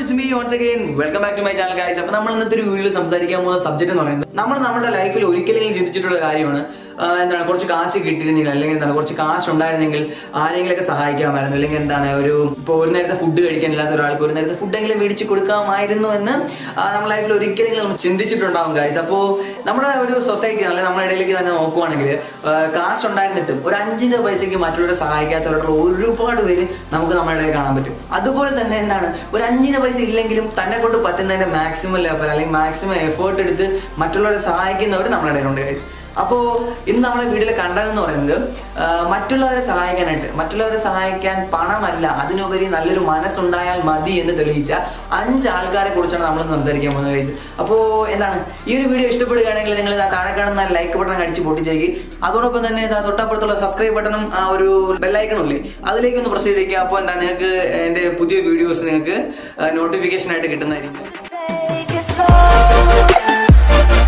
It's me once again welcome back to my channel guys അപ്പൊ നമ്മൾ ഇന്നത്തെ ഒരു വീഡിയോയിൽ സംസാരിക്കാൻ പോകുന്ന സബ്ജക്ട് എന്ന് പറയുന്നത് നമ്മൾ നമ്മുടെ ലൈഫിൽ ഒരിക്കലെങ്കിലും ചിന്തിച്ചിട്ടുള്ള കാര്യമാണ് ആ, എന്താണ് കുറച്ച് കാശ് കിട്ടിയിരുന്നെങ്കിൽ അല്ലെങ്കിൽ എന്താണ് കുറച്ച് കാശ് ഉണ്ടായിരുന്നെങ്കിൽ ആരെങ്കിലൊക്കെ സഹായിക്കാമായിരുന്നു അല്ലെങ്കിൽ എന്താണ് ഒരു ഇപ്പോൾ ഒരു നേരത്തെ ഫുഡ് കഴിക്കാനില്ലാത്ത ഒരാൾക്ക് ഒരു നേരത്തെ ഫുഡെങ്കിലും മേടിച്ച് കൊടുക്കാമായിരുന്നു എന്ന് ആ, നമ്മുടെ ലൈഫിൽ ഒരിക്കലെങ്കിലും നമ്മൾ ചിന്തിച്ചിട്ടുണ്ടാവും ഗൈസ് അപ്പോൾ നമ്മുടെ ഒരു സൊസൈറ്റി അല്ലെങ്കിൽ നമ്മുടെ ഇടയിലേക്ക് തന്നെ നോക്കുവാണെങ്കിൽ കാശ് ഉണ്ടായിരുന്നിട്ടും ഒരു അഞ്ചിന്റെ പൈസയ്ക്ക് മറ്റുള്ളവരെ സഹായിക്കാത്തവരുടെ ഒരുപാട് പേര് നമുക്ക് നമ്മുടെ ഇടയിൽ കാണാൻ പറ്റും അതുപോലെ തന്നെ എന്താണ് ഒരു അഞ്ചിന്റെ പൈസ ഇല്ലെങ്കിലും തന്നെ കൊണ്ട് പറ്റുന്നതിന്റെ മാക്സിമം ലെവൽ അല്ലെങ്കിൽ മാക്സിമം എഫേർട്ട് എടുത്ത് മറ്റുള്ളവരെ സഹായിക്കുന്നവർ നമ്മുടെ ഇടയിലുണ്ട് ഗൈസ് അപ്പോൾ ഇന്ന് നമ്മളെ വീട്ടിൽ കണ്ടതെന്ന് പറയുന്നത് ആ, മറ്റുള്ളവരെ സഹായിക്കാനായിട്ട് മറ്റുള്ളവരെ സഹായിക്കാൻ പണമല്ല അതിനുപരി നല്ലൊരു മനസ്സുണ്ടായാൽ മതി എന്ന് തെളിയിച്ച അഞ്ച് ആൾക്കാരെ കുറിച്ചാണ് നമ്മൾ സംസാരിക്കാൻ പോകുന്നത് ഗൈസ് അപ്പോൾ എന്താണ് ഈ ഒരു വീഡിയോ ഇഷ്ടപ്പെടുകയാണെങ്കിൽ നിങ്ങൾ ഇതാ താഴെ കാണുന്ന ലൈക്ക് ബട്ടൺ അടിച്ച് പൊട്ടിച്ചേക്ക് അതോടൊപ്പം തന്നെ ഇതാ തൊട്ടപ്പുറത്തുള്ള സബ്സ്ക്രൈബ് ബട്ടണും ആ ഒരു ബെല്ലൈക്കണും ഇല്ലേ അതിലേക്ക് ഒന്ന് പ്രസ് ചെയ്തേക്കുക അപ്പോൾ എന്താ നിങ്ങൾക്ക് എൻ്റെ പുതിയ വീഡിയോസ് നിങ്ങൾക്ക് നോട്ടിഫിക്കേഷൻ ആയിട്ട് കിട്ടുന്നതായിരിക്കും Take it slow.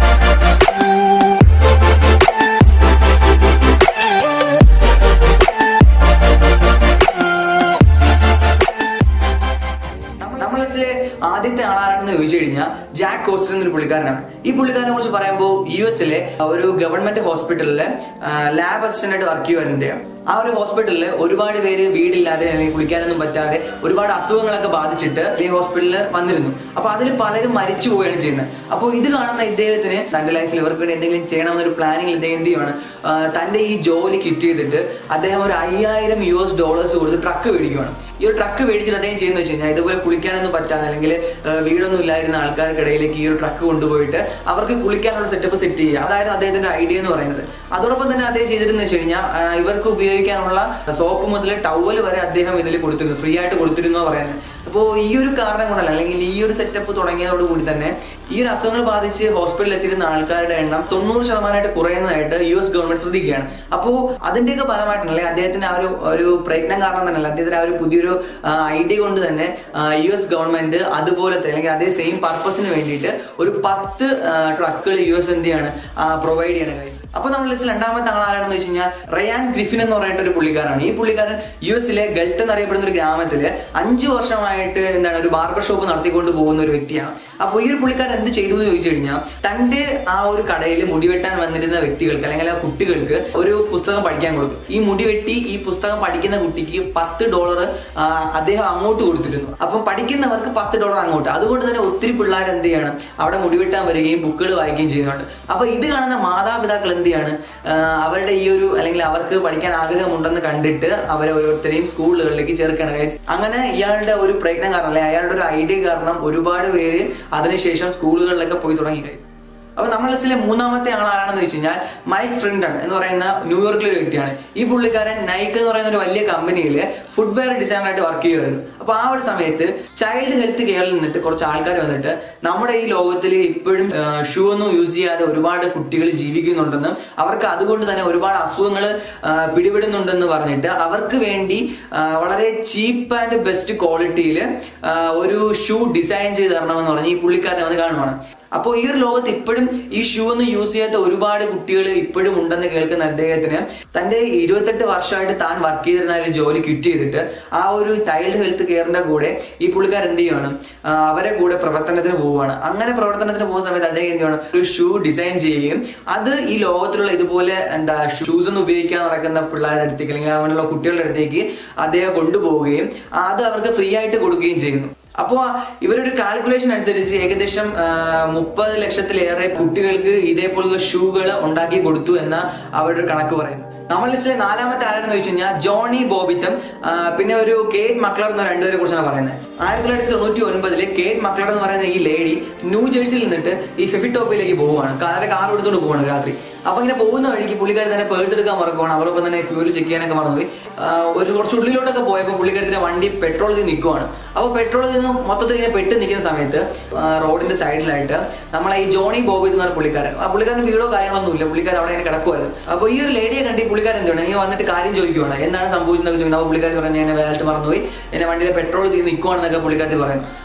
നമ്മൾ വെച്ച് ആദ്യത്തെ ആളാരാണെന്ന് ചോദിച്ചു കഴിഞ്ഞാൽ ജാക്ക് കോസ്റ്റർ എന്നൊരു പുള്ളിക്കാരനാണ് ഈ പുള്ളിക്കാരനെ കുറിച്ച് പറയുമ്പോൾ യു എസിലെ ഒരു ഗവൺമെന്റ് ഹോസ്പിറ്റലിലെ ലാബ് അസിസ്റ്റന്റ് ആയിട്ട് വർക്ക് ചെയ്യുവായിരുന്നു ആ ഒരു ഹോസ്പിറ്റലിൽ ഒരുപാട് പേര് വീടില്ലാതെ അല്ലെങ്കിൽ കുളിക്കാനൊന്നും പറ്റാതെ ഒരുപാട് അസുഖങ്ങളൊക്കെ ബാധിച്ചിട്ട് ഈ ഹോസ്പിറ്റലിൽ വന്നിരുന്നു അപ്പൊ അതിൽ പലരും മരിച്ചു പോവുകയാണ് ചെയ്യുന്നത് അപ്പോൾ ഇത് കാണുന്ന ഇദ്ദേഹത്തിന് തന്റെ ലൈഫിൽ ഇവർക്ക് വേണ്ടി എന്തെങ്കിലും ചെയ്യണമെന്നൊരു പ്ലാനിങ് ഇദ്ദേഹം എന്ത് ചെയ്യുവാണ് ആ, തന്റെ ഈ ജോലി കിറ്റ് ചെയ്തിട്ട് അദ്ദേഹം ഒരു അയ്യായിരം യു എസ് ഡോളേഴ്സ് കൊടുത്ത് ട്രക്ക് മേടിക്കുവാണ് ഈ ഒരു ട്രക്ക് മേടിച്ചിട്ട് അദ്ദേഹം ചെയ്യുന്നത് വെച്ച് കഴിഞ്ഞാൽ ഇതുപോലെ കുളിക്കാനൊന്നും പറ്റാതെ അല്ലെങ്കിൽ ആ, വീടൊന്നും ഇല്ലായിരുന്ന ആൾക്കാർക്കിടയിലേക്ക് ഈ ഒരു ട്രക്ക് കൊണ്ടുപോയിട്ട് അവർക്ക് കുളിക്കാനുള്ള സെറ്റപ്പ് സെറ്റ് ചെയ്യുക അതായിരുന്നു അദ്ദേഹത്തിന്റെ ഐഡിയ എന്ന് പറയുന്നത് അതോടൊപ്പം തന്നെ അദ്ദേഹം ചെയ്തിരുന്നത് വെച്ച് കഴിഞ്ഞാൽ ആ, ഇവർക്ക് ഉപയോഗിക്കാനുള്ള സോപ്പ് മുതൽ ടവൽ വരെ അദ്ദേഹം ഇതിൽ കൊടുത്തിരുന്നു ഫ്രീ ആയിട്ട് കൊടുത്തിരുന്നു എന്ന് പറയുന്നത് അപ്പോൾ ഈ ഒരു കാരണം കൊണ്ടല്ല അല്ലെങ്കിൽ ഈ ഒരു സെറ്റപ്പ് തുടങ്ങിയതോടുകൂടി തന്നെ ഈ ഒരു അസുഖങ്ങൾ ബാധിച്ച് ഹോസ്പിറ്റലിൽ എത്തിയിരുന്ന ആൾക്കാരുടെ എണ്ണം തൊണ്ണൂറ് ശതമാനമായിട്ട് കുറയുന്നതായിട്ട് യു എസ് ഗവൺമെന്റ് ശ്രദ്ധിക്കുകയാണ് അപ്പോൾ അതിന്റെയൊക്കെ ഫലമായിട്ടാണ് അല്ലെങ്കിൽ അദ്ദേഹത്തിന്റെ ആ ഒരു ഒരു പ്രയത്നം കാരണം തന്നെയല്ല അദ്ദേഹത്തിന്റെ ആ ഒരു പുതിയൊരു ഐഡിയ കൊണ്ട് തന്നെ യു എസ് ഗവൺമെന്റ് അതുപോലത്തെ അല്ലെങ്കിൽ അതേ സെയിം പർപ്പസിന് വേണ്ടിയിട്ട് ഒരു പത്ത് ട്രക്കുകൾ യു എസ് എന്ത് ചെയ്യാണ് പ്രൊവൈഡ് ചെയ്യണം കാര്യം അപ്പൊ നമ്മൾ ലിസ്റ്റിൽ രണ്ടാമത്തെ ആൾ ആരാണെന്ന് വെച്ച് കഴിഞ്ഞാൽ റയാൻ ഗ്രിഫിൻ എന്ന് പറയുന്ന ഒരു പുള്ളിക്കാരാണ് ഈ പുള്ളിക്കാരൻ യു എസിലെ ഗൾട്ട് എന്നറിയപ്പെടുന്ന ഒരു ഗ്രാമത്തില് അഞ്ചു വർഷമായിട്ട് എന്താണ് ഒരു ബാർബർ ഷോപ്പ് നടത്തിക്കൊണ്ട് പോകുന്ന ഒരു വ്യക്തിയാണ് അപ്പോൾ ഈ ഒരു പുള്ളിക്കാരൻ എന്ത് ചെയ്തു എന്ന് ചോദിച്ചു കഴിഞ്ഞാൽ തന്റെ ആ ഒരു കടയിൽ മുടിവെട്ടാൻ വന്നിരുന്ന വ്യക്തികൾക്ക് അല്ലെങ്കിൽ ആ കുട്ടികൾക്ക് ഒരു പുസ്തകം പഠിക്കാൻ കൊടുക്കും ഈ മുടിവെട്ടി ഈ പുസ്തകം പഠിക്കുന്ന കുട്ടിക്ക് പത്ത് ഡോളർ അദ്ദേഹം അങ്ങോട്ട് കൊടുത്തിരുന്നു അപ്പം പഠിക്കുന്നവർക്ക് പത്ത് ഡോളർ അങ്ങോട്ട് അതുകൊണ്ട് തന്നെ ഒത്തിരി പിള്ളേർ എന്ത് ചെയ്യാണ് അവിടെ മുടിവെട്ടാൻ വരികയും ബുക്കുകൾ വായിക്കുകയും ചെയ്യുന്നുണ്ട് അപ്പൊ ഇത് കാണുന്ന മാതാപിതാക്കൾ എന്ത് ചെയ്യാണ് ആഹ് അവരുടെ ഈ ഒരു അല്ലെങ്കിൽ അവർക്ക് പഠിക്കാൻ ആഗ്രഹമുണ്ടെന്ന് കണ്ടിട്ട് അവരെ ഓരോരുത്തരെയും സ്കൂളുകളിലേക്ക് ചേർക്കണം ഗൈസ് അങ്ങനെ ഇയാളുടെ ഒരു പ്രയത്നം കാരണം അല്ലെങ്കിൽ അയാളുടെ ഒരു ഐഡിയ കാരണം ഒരുപാട് പേര് അതിനുശേഷം സ്കൂളുകളിലൊക്കെ പോയി തുടങ്ങി ഗൈസ് അപ്പൊ നമ്മൾ ലിസ്റ്റിലെ മൂന്നാമത്തെ ആൾ ആരാണെന്ന് വെച്ച് കഴിഞ്ഞാൽ മൈക്ക് ഫ്രിണ്ടൺ എന്ന് പറയുന്ന ന്യൂയോർക്കിലെ ഒരു വ്യക്തിയാണ് ഈ പുള്ളിക്കാരൻ നൈക്ക് എന്ന് പറയുന്ന ഒരു വലിയ കമ്പനിയിൽ ഫുഡ്വെയർ ഡിസൈനർ ആയിട്ട് വർക്ക് ചെയ്യുമായിരുന്നു അപ്പൊ ആ ഒരു സമയത്ത് ചൈൽഡ് ഹെൽത്ത് കെയറിൽ നിന്നിട്ട് കുറച്ച് ആൾക്കാർ വന്നിട്ട് നമ്മുടെ ഈ ലോകത്തിൽ ഇപ്പോഴും ഷൂ ഒന്നും യൂസ് ചെയ്യാതെ ഒരുപാട് കുട്ടികൾ ജീവിക്കുന്നുണ്ടെന്നും അവർക്ക് അതുകൊണ്ട് തന്നെ ഒരുപാട് അസുഖങ്ങൾ പിടിപെടുന്നുണ്ടെന്ന് പറഞ്ഞിട്ട് അവർക്ക് വേണ്ടി ആ, വളരെ ചീപ്പ് ആൻഡ് ബെസ്റ്റ് ക്വാളിറ്റിയിൽ ഒരു ഷൂ ഡിസൈൻ ചെയ്ത് തരണമെന്ന് പറഞ്ഞ് ഈ പുള്ളിക്കാരനെ വന്ന് കാണുവാണ് അപ്പോൾ ഈ ഒരു ലോകത്ത് ഇപ്പോഴും ഈ ഷൂ ഒന്നും യൂസ് ചെയ്യാത്ത ഒരുപാട് കുട്ടികൾ ഇപ്പോഴും ഉണ്ടെന്ന് കേൾക്കുന്ന അദ്ദേഹത്തിന് തന്റെ ഇരുപത്തെട്ട് വർഷമായിട്ട് താൻ വർക്ക് ചെയ്തിരുന്ന ഒരു ജോലി ക്വിറ്റ് ചെയ്തിട്ട് ആ ഒരു ചൈൽഡ് ഹെൽത്ത് കെയറിന്റെ കൂടെ ഈ പുള്ളിക്കാരൻ എന്ത് ചെയ്യുവാണ് ആ, അവരെ കൂടെ പ്രവർത്തനത്തിന് പോവുകയാണ് അങ്ങനെ പ്രവർത്തനത്തിന് പോകുന്ന സമയത്ത് അദ്ദേഹം എന്ത് ചെയ്യണം ഒരു ഷൂ ഡിസൈൻ ചെയ്യുകയും അത് ഈ ലോകത്തിലുള്ള ഇതുപോലെ എന്താ ഷൂസ് ഒന്നും ഉപയോഗിക്കാൻ നടക്കുന്ന പിള്ളേരുടെ അടുത്തേക്ക് അല്ലെങ്കിൽ അങ്ങനെയുള്ള കുട്ടികളുടെ അടുത്തേക്ക് അദ്ദേഹം കൊണ്ടുപോവുകയും അത് അവർക്ക് ഫ്രീ ആയിട്ട് കൊടുക്കുകയും ചെയ്യുന്നു അപ്പോൾ ഇവരൊരു കാൽക്കുലേഷൻ അനുസരിച്ച് ഏകദേശം മുപ്പത് ലക്ഷത്തിലേറെ കുട്ടികൾക്ക് ഇതേപോലുള്ള ഷൂകൾ ഉണ്ടാക്കി കൊടുത്തു എന്ന അവരുടെ ഒരു കണക്ക് പറയുന്നു നമ്മൾ ലിസ്റ്റിലെ നാലാമത്തെ ആരാണെന്ന് വെച്ച് കഴിഞ്ഞാൽ ജോണി ബോബിത്തം ആ, പിന്നെ ഒരു കേറ്റ് മക്ലർ എന്ന രണ്ടുപേരെ കുറിച്ചാണ് പറയുന്നത് ആയിരത്തി തൊള്ളായിരത്തി തൊണ്ണൂറ്റി ഒൻപതില് കേറ്റ് മക്ലർ എന്ന് പറയുന്ന ഈ ലേഡി ന്യൂ ജേഴ്സിയിൽ നിന്നിട്ട് ഈ ഫെഫിറ്റോപ്പിലേക്ക് പോവുകയാണ് കാറെ കാർ എടുത്തുകൊണ്ട് പോവാണ് രാത്രി അപ്പൊ ഇങ്ങനെ പോകുന്ന വഴിക്ക് പുള്ളിക്കാരി തന്നെ പേഴ്സ് എടുക്കാൻ മറക്കുവാണ് അവരൊപ്പം തന്നെ ഫ്യൂൽ ചെക്ക് ചെയ്യാനൊക്കെ മറന്നുപോയി ആ, ഒരു കുറച്ച് ഉള്ളിലോട്ടൊക്കെ പോയപ്പോൾ പുള്ളിക്കാരത്തിന്റെ വണ്ടി പെട്രോൾ തീ നിൽക്കുവാണ് അപ്പോൾ പെട്രോൾ നിന്ന് മൊത്തത്തിൽ ഇങ്ങനെ പെട്ട് നിൽക്കുന്ന സമയത്ത് ആ, റോഡിന്റെ സൈഡിലായിട്ട് നമ്മളെ ഈ ജോണി ബോബി എന്ന് പറഞ്ഞ പുള്ളിക്കാരൻ ആ പുള്ളിക്കാരൻ വീടോ കാര്യങ്ങളൊന്നുമില്ല പുള്ളിക്കാരൻ അവിടെ ഇങ്ങനെ കിടക്കുമായിരുന്നു അപ്പോൾ ഈ ഒരു ലേഡിയെ കണ്ടി പുള്ളിക്കാരൻ എന്താണ് ഇങ്ങനെ വന്നിട്ട് കാര്യം ചോദിക്കുവാണ് എന്താണ് സംഭവിച്ചതെന്നൊക്കെ ചോദിക്കുന്നത് അപ്പോൾ പുള്ളിക്കാരൻ പറഞ്ഞു എന്നെ വേലിട്ട് മറന്നുപോയി എന്നെ വണ്ടിയിലെ പെട്രോൾ തീ നിൽക്കുവാണെന്നൊക്കെ പുള്ളിക്കാരത്തി പറയുന്നു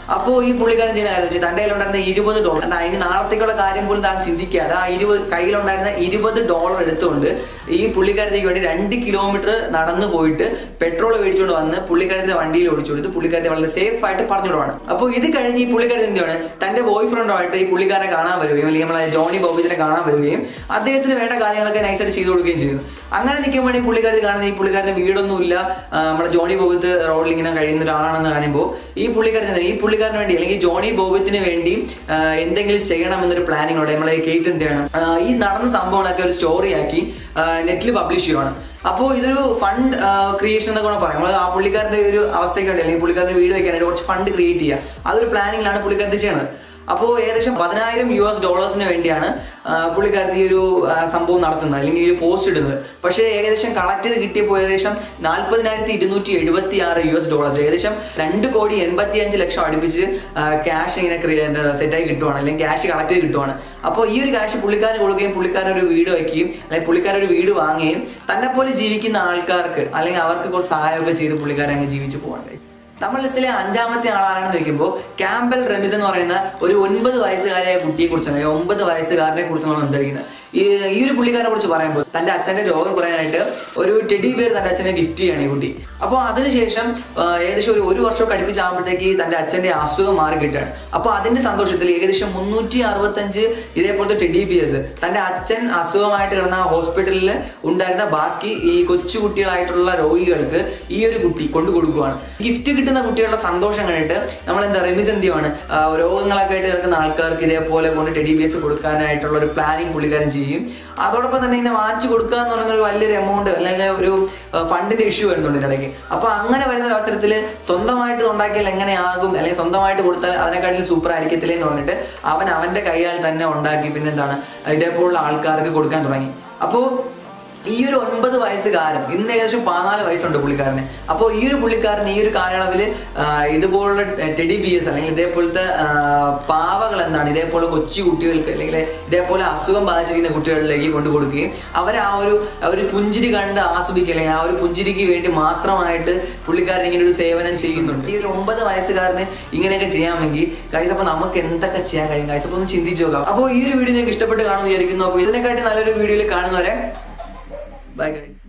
അപ്പോൾ ഈ പുള്ളിക്കാരൻ ചെയ്യുന്ന കാര്യം വെച്ചാൽ തന്റെ കയ്യിലുണ്ടായിരുന്ന ഇരുപത് ഡോളർ എന്താ അതിന് നാളത്തേക്കുള്ള കാര്യം പോലും താൻ ചിന്തിക്കാതെ ആ ഇരുപത് കയ്യിലുണ്ടായിരുന്ന ഇരുപത് ഡോളർ എടുത്തുകൊണ്ട് ഈ പുള്ളിക്കാരത്തേക്ക് വേണ്ടി രണ്ട് കിലോമീറ്റർ നടന്നു പോയിട്ട് പെട്രോൾ മേടിച്ചുകൊണ്ട് വന്ന് പുള്ളിക്കാരത്തിന്റെ വണ്ടിയിൽ ഓടിച്ചു കൊടുത്ത് പുള്ളിക്കാരത്തെ വളരെ സേഫ് ആയിട്ട് പറഞ്ഞു വിടുവാണ് അപ്പോൾ ഇത് കഴിഞ്ഞ് ഈ പുള്ളിക്കാരൻ എന്താണ് തന്റെ ബോയ് ഫ്രണ്ടുമായിട്ട് ഈ പുള്ളിക്കാരനെ കാണാൻ വരികയും അല്ലെങ്കിൽ നമ്മളെ ജോണി ബോബിച്ചിനെ കാണാൻ വരികയും അദ്ദേഹത്തിന് വേണ്ട കാര്യങ്ങളൊക്കെ നൈസായിട്ട് ചെയ്തു കൊടുക്കുകയും ചെയ്യുന്നു അങ്ങനെ നിൽക്കുമ്പോൾ ഈ പുള്ളിക്കാരത്തി കാണുന്ന ഈ പുള്ളിക്കാരന്റെ വീടൊന്നുമില്ല ആ, നമ്മുടെ ജോണി ബോബിത്ത് റോഡിൽ ഇങ്ങനെ കഴിയുന്ന ഒരാളാണെന്ന് കാണുമ്പോൾ ഈ പുള്ളിക്കാരൻ ഈ പുള്ളിക്കാരന് വേണ്ടി അല്ലെങ്കിൽ ജോണി ബോബിത്തിന് വേണ്ടി ആ, എന്തെങ്കിലും ചെയ്യണം എന്നൊരു പ്ലാനിങ് ഉണ്ട് നമ്മളെ കേറ്റ് എന്ത് ചെയ്യണം ആ, ഈ നടന്ന സംഭവങ്ങളൊക്കെ ഒരു സ്റ്റോറി ആക്കി നെറ്റിൽ പബ്ലിഷ് ചെയ്യുവാണ് അപ്പോൾ ഇതൊരു ഫണ്ട് ക്രിയേഷൻ എന്നൊക്കെ വേണം പറയാം നമ്മൾ ആ പുള്ളിക്കാരന്റെ ഒരു അവസ്ഥയ്ക്ക് വേണ്ടി അല്ലെങ്കിൽ പുള്ളിക്കാരന്റെ വീട് വെക്കാനായിട്ട് കുറച്ച് ഫണ്ട് ക്രിയേറ്റ് ചെയ്യുക അതൊരു പ്ലാനിങ്ങിലാണ് പുള്ളിക്കാരത്തി ചെയ്യണത് അപ്പോൾ ഏകദേശം പതിനായിരം യു എസ് ഡോളേഴ്സിന് വേണ്ടിയാണ് ആ, പുള്ളിക്കാരത്തി ഈ ഒരു ആ, സംഭവം നടത്തുന്നത് അല്ലെങ്കിൽ ഈ ഒരു പോസ്റ്റ് ഇടുന്നത് പക്ഷേ ഏകദേശം കളക്ട് ചെയ്ത് കിട്ടിയപ്പോൾ ഏകദേശം നാൽപ്പതിനായിരത്തി ഇരുന്നൂറ്റി എഴുപത്തി ആറ് യു എസ് ഡോളേഴ്സ് ഏകദേശം രണ്ട് കോടി എൺപത്തി അഞ്ച് ലക്ഷം അടുപ്പിച്ച് ക്യാഷ് ഇങ്ങനെ സെറ്റായി കിട്ടുവാണ് അല്ലെങ്കിൽ ക്യാഷ് കളക്ട് ചെയ്ത് കിട്ടുവാണ് അപ്പോൾ ഈ ഒരു ക്യാഷ് പുള്ളിക്കാരൻ കൊടുക്കുകയും പുള്ളിക്കാരൻ ഒരു വീട് വയ്ക്കുകയും അല്ലെങ്കിൽ പുള്ളിക്കാരൻ ഒരു വീട് വാങ്ങുകയും തന്നെ പോലെ ജീവിക്കുന്ന ആൾക്കാർക്ക് അല്ലെങ്കിൽ അവർക്ക് കുറച്ച് സഹായമൊക്കെ ചെയ്ത് പുള്ളിക്കാരൻ അങ്ങ് ജീവിച്ചു പോകണ്ടേ നമ്മൾ ലിസ്റ്റിലെ അഞ്ചാമത്തെ ആളാണെന്ന് വെക്കുമ്പോൾ ക്യാമ്പൽ റെമിസ് എന്ന് പറയുന്ന ഒരു ഒൻപത് വയസ്സുകാരായ കുട്ടിയെ കുറിച്ചാണ് അല്ലെങ്കിൽ ഒമ്പത് വയസ്സുകാരനെ കുറിച്ചാണ് സംസാരിക്കുന്നത് ഈ ഈ ഒരു പുള്ളിക്കാരനെ കുറിച്ച് പറയുമ്പോൾ തന്റെ അച്ഛന്റെ രോഗം കുറയാനായിട്ട് ഒരു ടെഡി ബിയർ തന്റെ അച്ഛനെ ഗിഫ്റ്റ് ചെയ്യാണ് ഈ കുട്ടി അപ്പോൾ അതിനുശേഷം ആ, ഏകദേശം ഒരു ഒരു വർഷമൊക്കെ അടുപ്പിച്ചാകുമ്പോഴത്തേക്ക് തന്റെ അച്ഛന്റെ അസുഖം മാറി കിട്ടുകയാണ് അപ്പോൾ അതിന്റെ സന്തോഷത്തിൽ ഏകദേശം മുന്നൂറ്റി അറുപത്തഞ്ച് ഇതേപോലത്തെ ടെഡി ബിയേഴ്സ് തന്റെ അച്ഛൻ അസുഖമായിട്ട് കിടന്ന ആ ഹോസ്പിറ്റലിൽ ഉണ്ടായിരുന്ന ബാക്കി ഈ കൊച്ചു കുട്ടികളായിട്ടുള്ള രോഗികൾക്ക് ഈ ഒരു കുട്ടി കൊണ്ടു കൊടുക്കുകയാണ് ഗിഫ്റ്റ് കിട്ടുന്ന കുട്ടികളുടെ സന്തോഷം കണ്ടിട്ട് നമ്മൾ എന്താ റെമിസ് എന്ത് ചെയ്യുവാണ് ആ, രോഗങ്ങളൊക്കെ ആയിട്ട് കിടക്കുന്ന ആൾക്കാർക്ക് ഇതേപോലെ കൊണ്ട് ടെഡി ബിയേഴ്സ് കൊടുക്കാനായിട്ടുള്ള ഒരു പ്ലാനിങ് പുള്ളിക്കാരൻ ചെയ്യും അതോടൊപ്പം തന്നെ ഇങ്ങനെ വാങ്ങിച്ചു കൊടുക്കുക എന്ന് പറയുന്ന ഒരു വലിയൊരു എമൗണ്ട് അല്ലെങ്കിൽ ഒരു ഫണ്ടിന്റെ ഇഷ്യൂ വരുന്നുണ്ട് ഇതിനിടയ്ക്ക് അപ്പൊ അങ്ങനെ വരുന്ന ഒരു അവസരത്തിൽ സ്വന്തമായിട്ട് ഇത് ഉണ്ടാക്കിയാൽ എങ്ങനെയാകും അല്ലെങ്കിൽ സ്വന്തമായിട്ട് കൊടുത്താൽ അതിനെക്കാട്ടിലും സൂപ്പർ ആയിരിക്കത്തില്ലേ എന്ന് പറഞ്ഞിട്ട് അവൻ അവന്റെ കൈയാൽ തന്നെ ഉണ്ടാക്കി പിന്നെന്താണ് ഇതേപോലുള്ള ആൾക്കാർക്ക് കൊടുക്കാൻ തുടങ്ങി അപ്പോൾ ഈ ഒരു ഒൻപത് വയസ്സുകാരൻ ഇന്ന് ഏകദേശം പതിനാല് വയസ്സുണ്ട് പുള്ളിക്കാരന് അപ്പോൾ ഈ ഒരു പുള്ളിക്കാരൻ ഈ ഒരു കാലയളവിൽ ഇതുപോലുള്ള ടെഡി ബിയേഴ്സ് അല്ലെങ്കിൽ ഇതേപോലത്തെ ആ, പാവകൾ എന്താണ് ഇതേപോലെ കൊച്ചു കുട്ടികൾക്ക് അല്ലെങ്കിൽ ഇതേപോലെ അസുഖം ബാധിച്ചിരിക്കുന്ന കുട്ടികളിലേക്ക് കൊണ്ടു കൊടുക്കുകയും അവർ ആ ഒരു ആ ഒരു പുഞ്ചിരി കണ്ട് ആസ്വദിക്കുക അല്ലെങ്കിൽ ആ ഒരു പുഞ്ചിരിക്ക് വേണ്ടി മാത്രമായിട്ട് പുള്ളിക്കാരൻ ഇങ്ങനെ ഒരു സേവനം ചെയ്യുന്നുണ്ട് ഈ ഒരു ഒമ്പത് വയസ്സുകാരന് ഇങ്ങനെയൊക്കെ ചെയ്യാമെങ്കിൽ ഗൈസ് അപ്പോൾ നമുക്ക് എന്തൊക്കെ ചെയ്യാൻ കഴിയും ഗൈസ് അപ്പോൾ ഒന്ന് ചിന്തിച്ചു നോക്കാം അപ്പോൾ ഈ ഒരു വീഡിയോ നിങ്ങൾക്ക് ഇഷ്ടപ്പെട്ട് കാണുമെന്ന് വിചാരിക്കുന്നു അപ്പോൾ ഇതിനെക്കാട്ടി നല്ലൊരു വീഡിയോയിൽ കാണുന്നവരെ ബൈ ഗൈസ്